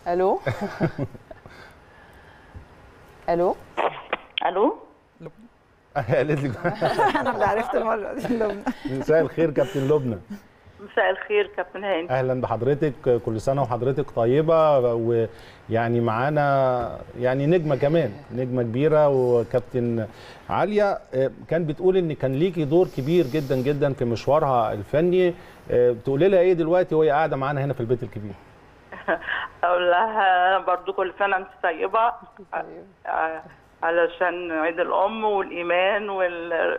الو الو الو قالت لي انا اللي عرفت المره دي لبنى مساء الخير كابتن لبنى مساء الخير كابتن هاني اهلا بحضرتك كل سنه وحضرتك طيبه ويعني معانا يعني نجمه كمان نجمه كبيره وكابتن عليا آه، كان بتقول ان كان ليكي دور كبير جدا جدا في مشوارها الفني آه، تقولي لها ايه دلوقتي وهي قاعده معانا هنا في البيت الكبير اقول لها برضو كل سنه انت طيبه آه، علشان عيد الام والايمان وال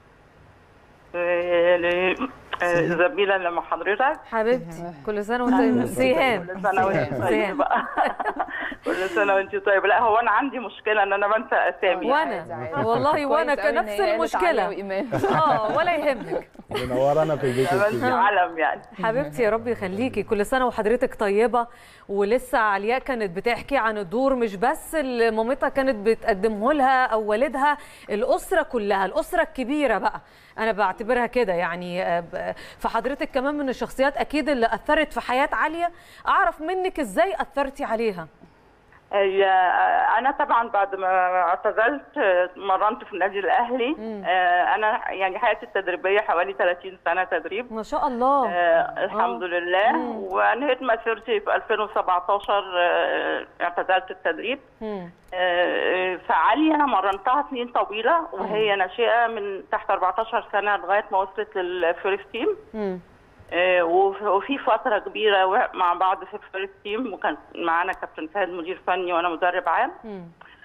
آه، آه، الزميله اللي مع حضرتك حبيبتي كل سنه وانت سيهام كل سنه وانت سيهام. طيبه كل سنه وانت طيبه لا هو انا عندي مشكله ان انا بنسى اسامي وانا والله وانا كان نفس المشكله اه ولا يهمك منورانا في البيت بنسى الكبير علم يعني حبيبتي يا رب يخليكي كل سنه وحضرتك طيبه ولسه علياء كانت بتحكي عن الدور مش بس اللي مامتها كانت بتقدمه لها او والدها الاسره كلها الاسره الكبيره بقى انا بعتبرها كده يعني آه، ب- فحضرتك كمان من الشخصيات اكيد اللي اثرت في حياه عليا اعرف منك ازاي اثرتي عليها هي انا طبعا بعد ما اعتزلت آه، مرنت في النادي الاهلي آه، انا يعني حياتي التدريبيه حوالي 30 سنه تدريب ما شاء الله آه الحمد لله وانهيت مسيرتي في 2017 آه اعتزلت التدريب مم. آه فعالية انا مرنتها سنين طويله وهي ناشئه من تحت 14 سنه لغايه ما وصلت للفيرست تيم مم. آه، وف- وفي فتره كبيره وق- مع بعض في الفيرست تيم وكان معانا كابتن فهد مدير فني وانا مدرب عام مم.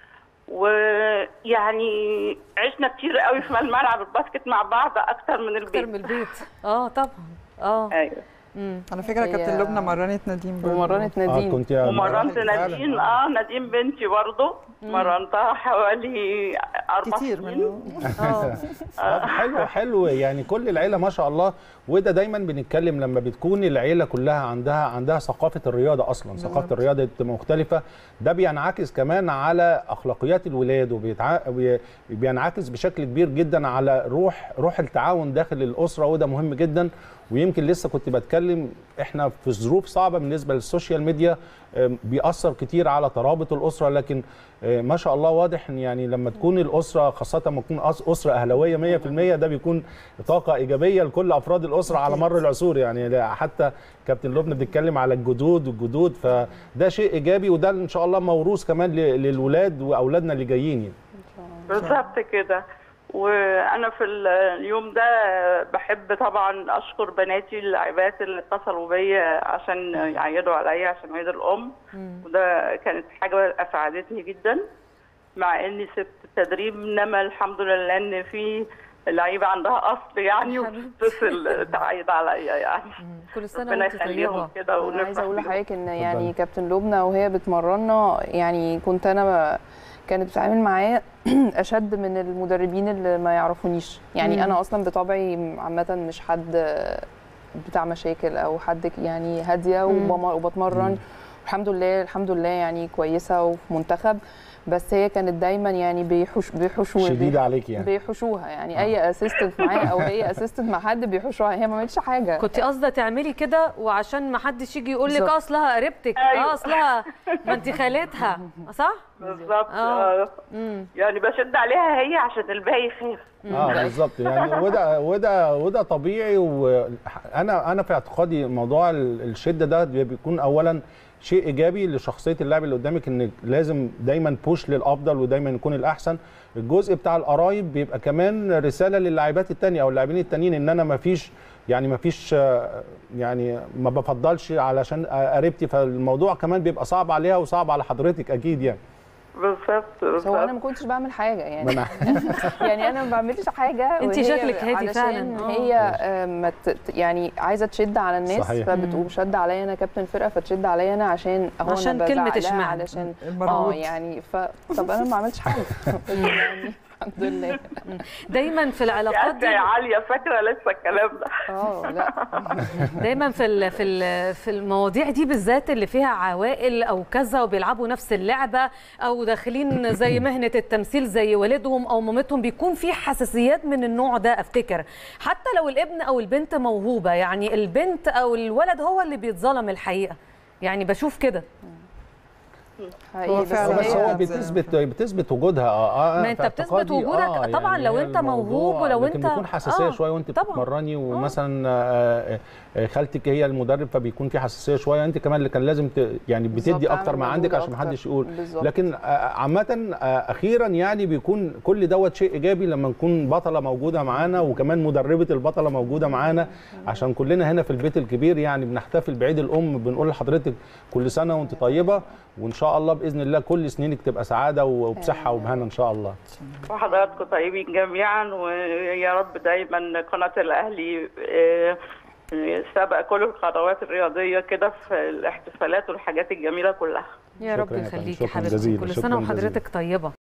ويعني عشنا كتير قوي في الملعب الباسكت مع بعض اكتر من اكتر البيت من البيت اه طبعا اه ايوه مم. على فكره هي- كابتن لبنى مرنت نديم برضه. ومرنت اه نادين كنت ومرنت فعلاً. نادين اه نادين بنتي برضه مرنتها حوالي اربع كتير سنين منهم اه طب حلو حلو يعني كل العيله ما شاء الله وده دايما بنتكلم لما بتكون العيله كلها عندها عندها ثقافه الرياضه اصلا ثقافه الرياضه مختلفه ده بينعكس كمان على اخلاقيات الولاد وبينعكس بشكل كبير جدا على روح روح التعاون داخل الاسره وده مهم جدا ويمكن لسه كنت بتكلم احنا في ظروف صعبه بالنسبه للسوشيال ميديا آم، بيأثر كتير على ترابط الاسره لكن آه، ما شاء الله واضح ان يعني لما تكون الاسره خاصه لما تكون أس- اسره اهلاويه 100% ده بيكون طاقه ايجابيه لكل افراد الاسره على مر العصور يعني لا- حتى كابتن لبنى بتتكلم على الجدود والجدود فده شيء ايجابي وده ان شاء الله موروث كمان ل- للولاد واولادنا اللي جايين يعني. بالظبط كده وانا في ال- اليوم ده بحب طبعا اشكر بناتي اللاعبات اللي اتصلوا بيا عشان يعيدوا عليا عشان عيد الام وده كانت حاجه اسعدتني جدا مع اني سبت التدريب انما الحمد لله ان في لعيبه عندها اصل يعني وبتتصل تعيد عليا يعني كل سنه ربنا وانت يخليهم طيبه كده انا عايزه ونفرح اقول بيهم. لحضرتك ان يعني اتفضلي. كابتن لبنى وهي بتمرنا يعني كنت انا ب... كانت بتتعامل معايا اشد من المدربين اللي ما يعرفونيش يعني مم. انا اصلا بطبعي عامه مش حد بتاع مشاكل او حد يعني هاديه مم. وبم- وبتمرن الحمد لله الحمد لله يعني كويسه وفي منتخب بس هي كانت دايما يعني بيحوش بيحوشوا شديده عليك يعني بيحوشوها يعني اي اسيستنت معايا او هي اسيستنت مع حد بيحوشوها هي ما عملتش حاجه كنت قاصده تعملي كده وعشان ما حدش يجي يقول لك بالظبط. اه اصلها قريبتك أيوة. اه اصلها ما انت خالتها صح بالظبط آه. آه. امم يعني بشد عليها هي عشان الباقي يخاف اه بالظبط يعني وده وده وده طبيعي وانا انا في اعتقادي موضوع ال- الشده ده بيكون اولا شيء ايجابي لشخصيه اللاعب اللي قدامك ان لازم دايما بوش للافضل ودايما يكون الاحسن الجزء بتاع القرايب بيبقى كمان رساله للاعبات التانية او اللاعبين التانيين ان انا ما فيش يعني ما فيش يعني ما بفضلش علشان قريبتي فالموضوع كمان بيبقى صعب عليها وصعب على حضرتك اكيد يعني بالظبط بس هو انا بالظبط ما كنتش بعمل حاجه ما يعني أنا- يعني انا ما بعملش حاجه أنتِ وهي شكلك هادي علشان فعلاً. آه. هي آه، ما ت- يعني عايزه تشد على الناس صحيح. فبتقوم شد عليا انا كابتن فرقه فتشد عليا انا عشان هو عشان انا كلمة بزعق لها اشمعنى. علشان اه المربوط يعني ف طب انا ما عملتش حاجه يعني الحمد لله دايما في يا العلاقات أنت دي يا عاليه فاكره لسه الكلام ده اه لا دايما في ال في ال في المواضيع دي بالذات اللي فيها عوائل او كذا وبيلعبوا نفس اللعبه او داخلين زي مهنه التمثيل زي والدهم او مامتهم بيكون في حساسيات من النوع ده افتكر حتى لو الابن او البنت موهوبه يعني البنت او الولد هو اللي بيتظلم الحقيقه يعني بشوف كده حقيقي هو بس فعلا بس هي- هو هي- بتثبت بتثبت وجودها اه اه ما أنت في بتثبت اعتقادي وجودك طبعاً لو هي أنت موهوب الموضوع- ولو لكن أنت- بيكون حساسيه آه، شويه وانت طبعاً. بتتمرني ومثلا آه، آه، خالتك هي المدرب فبيكون في حساسيه شويه انت كمان اللي كان لازم ت... يعني بالظبط، بتدي أعمل اكتر ما مجهود عندك عشان أكتر. محدش يقول بالظبط. لكن آه، عامه آه، اخيرا يعني بيكون كل دوت شيء ايجابي لما نكون بطله موجوده معانا وكمان مدربه البطله موجوده معانا عشان كلنا هنا في البيت الكبير يعني بنحتفل بعيد الام بنقول لحضرتك كل سنه وانت طيبه وان شاء الله باذن الله كل سنينك تبقى سعاده وبصحه وبهنا ان شاء الله وحضراتكم طيبين جميعا ويا رب دايما قناة الأهلي آه، سبق كل القنوات الرياضية كده في الاحتفالات والحاجات الجميلة كلها يا رب شكراً يا فندم، يخليكي شكراً حبيبتي جزيلاً، كل شكراً سنه جزيلاً. وحضرتك طيبه